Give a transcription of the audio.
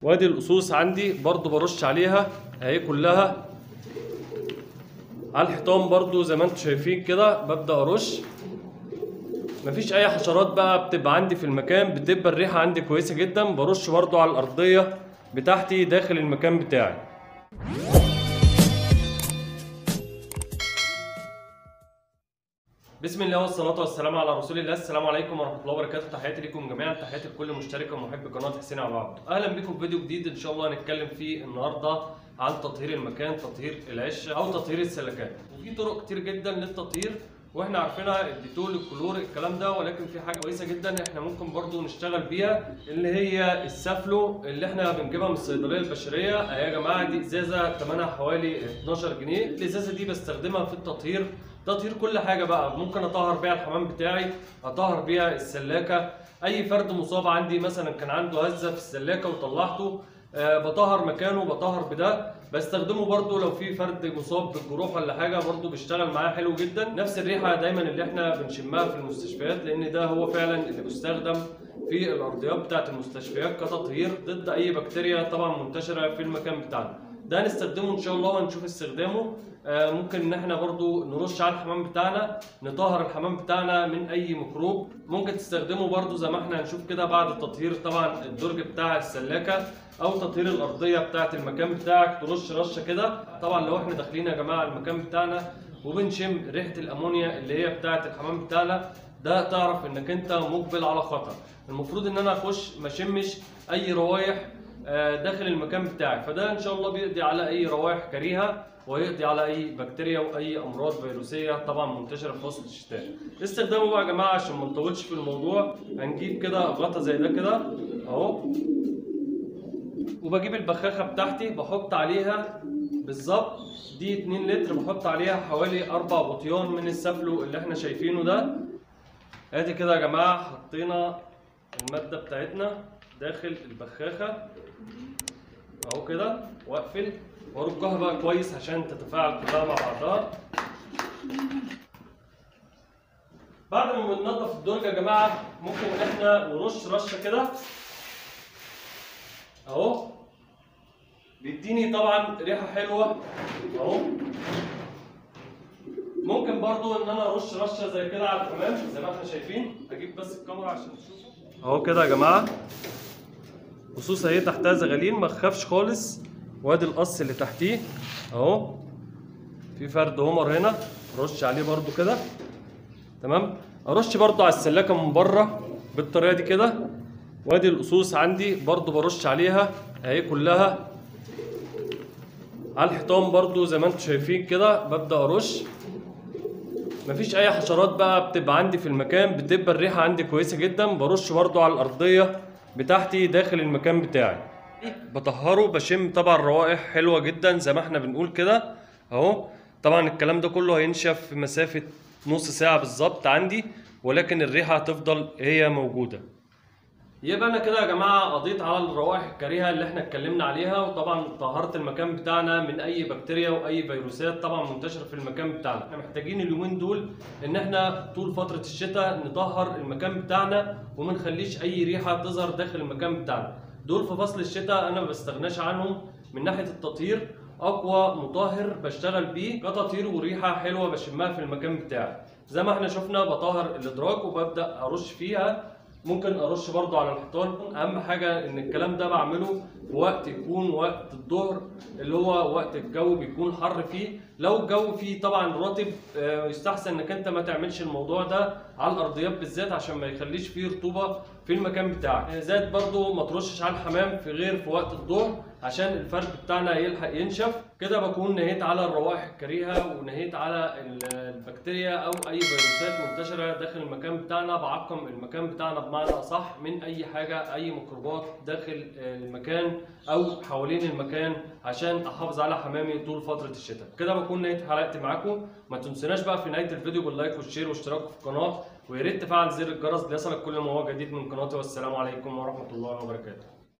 وادي القصوص عندي برضو برش عليها اهي كلها على الحيطان برضو زي ما انتم شايفين كده ببدأ ارش مفيش اي حشرات بقى بتبقى عندي في المكان بتبقى الريحة عندي كويسة جدا برش برضو على الارضية بتاعتي داخل المكان بتاعي بسم الله والصلاة والسلام على رسول الله السلام عليكم ورحمة الله وبركاته تحياتي لكم جميعا تحياتي لكل مشترك ومحب قناة حسين عبد العبد أهلا بكم في فيديو جديد إن شاء الله هنتكلم فيه النهاردة عن تطهير المكان تطهير العش أو تطهير السلكات وفي طرق كتير جدا للتطهير واحنا عارفينها الديتول الكلور الكلام ده ولكن في حاجه كويسه جدا احنا ممكن برضو نشتغل بيها اللي هي السافلو اللي احنا بنجيبها من الصيدليه البشريه اهي يا جماعه دي ازازه ثمنها حوالي 12 جنيه الازازه دي بستخدمها في التطهير تطهير كل حاجه بقى ممكن اطهر بيها الحمام بتاعي اطهر بيها السلاكه اي فرد مصاب عندي مثلا كان عنده هزه في السلاكه وطلعته أه بطهر مكانه بطهر بده بستخدمه برضو لو في فرد مصاب بالجروح ولا حاجه برضو بيشتغل معاه حلو جدا نفس الريحه دايما اللي احنا بنشمها في المستشفيات لان ده هو فعلا اللي بيستخدم في الارضيات بتاعه المستشفيات كتطهير ضد اي بكتيريا طبعا منتشره في المكان بتاعنا ده هنستخدمه ان شاء الله وهنشوف استخدامه آه ممكن ان احنا برضو نرش على الحمام بتاعنا نطهر الحمام بتاعنا من اي ميكروب ممكن تستخدمه برضو زي ما احنا هنشوف كده بعد التطهير طبعا الدرج بتاع السلاكه او تطهير الارضيه بتاعه المكان بتاعك ترش رشه كده طبعا لو احنا داخلين يا جماعه المكان بتاعنا وبنشم ريحه الامونيا اللي هي بتاعه الحمام بتاعنا ده تعرف انك انت مقبل على خطر المفروض ان انا اخش ما اشمش اي روايح داخل المكان بتاعي فده ان شاء الله بيقضي على اي روائح كريهه ويقضي على اي بكتيريا واي امراض فيروسيه طبعا منتشره في فصل الشتاء استخدامه بقى يا جماعه عشان ما نطولش في الموضوع هنجيب كده غطا زي ده كده اهو وبجيب البخاخه بتاعتي بحط عليها بالظبط دي 2 لتر بحط عليها حوالي 4 بطيان من السفلو اللي احنا شايفينه ده ادي كده يا جماعه حطينا الماده بتاعتنا داخل البخاخه اهو كده واقفل وارجها بقى كويس عشان تتفاعل كلها مع بعضها بعد ما بننضف الدرج يا جماعه ممكن ان احنا نرش رشه كده اهو بيديني طبعا ريحه حلوه اهو ممكن برضو ان انا ارش رشه زي كده على الحمام زي ما احنا شايفين اجيب بس الكاميرا عشان تشوفوا اهو كده يا جماعه خصوصا اهي تحتها زغالين ما تخافش خالص وادي القص اللي تحتيه اهو في فرد هومر هنا رش عليه برضو كده تمام ارش برضو على السلاكه من بره بالطريقه دي كده وادي القصوص عندي برضو برش عليها اهي كلها على الحيطان برضو زي ما انتم شايفين كده ببدا ارش مفيش اي حشرات بقى بتبقى عندي في المكان بتبقى الريحه عندي كويسه جدا برش برضو على الارضيه بتاعتي داخل المكان بتاعي بطهره بشم طبعا روائح حلوه جدا زي ما احنا بنقول كده اهو طبعا الكلام ده كله هينشف في مسافه نص ساعه بالظبط عندي ولكن الريحه هتفضل هي موجوده يبقى انا كده يا جماعه قضيت على الروائح الكريهه اللي احنا اتكلمنا عليها وطبعا طهرت المكان بتاعنا من اي بكتيريا واي فيروسات طبعا منتشره في المكان بتاعنا احنا محتاجين اليومين دول ان احنا طول فتره الشتاء نطهر المكان بتاعنا وما نخليش اي ريحه تظهر داخل المكان بتاعنا دول في فصل الشتاء انا ما بستغناش عنهم من ناحيه التطهير اقوى مطهر بشتغل بيه كتطهير وريحه حلوه بشمها في المكان بتاعي زي ما احنا شفنا بطهر الادراج وببدا ارش فيها ممكن ارش برضو على الحيطان اهم حاجه ان الكلام ده بعمله في وقت يكون وقت الظهر اللي هو وقت الجو بيكون حر فيه لو الجو فيه طبعا رطب يستحسن انك انت ما تعملش الموضوع ده على الارضيات بالذات عشان ما يخليش فيه رطوبه في المكان بتاعك زائد برضو ما ترشش على الحمام في غير في وقت الظهر عشان الفرد بتاعنا يلحق ينشف كده بكون نهيت على الروائح الكريهه ونهيت على البكتيريا او اي فيروسات منتشره داخل المكان بتاعنا بعقم المكان بتاعنا بمعنى اصح من اي حاجه اي ميكروبات داخل المكان او حوالين المكان عشان احافظ على حمامي طول فتره الشتاء كده بكون نهيت حلقتي معاكم ما تنسوناش بقى في نهايه الفيديو باللايك والشير والاشتراك في القناه ويا ريت تفعل زر الجرس ليصلك كل ما هو جديد من قناتي والسلام عليكم ورحمه الله وبركاته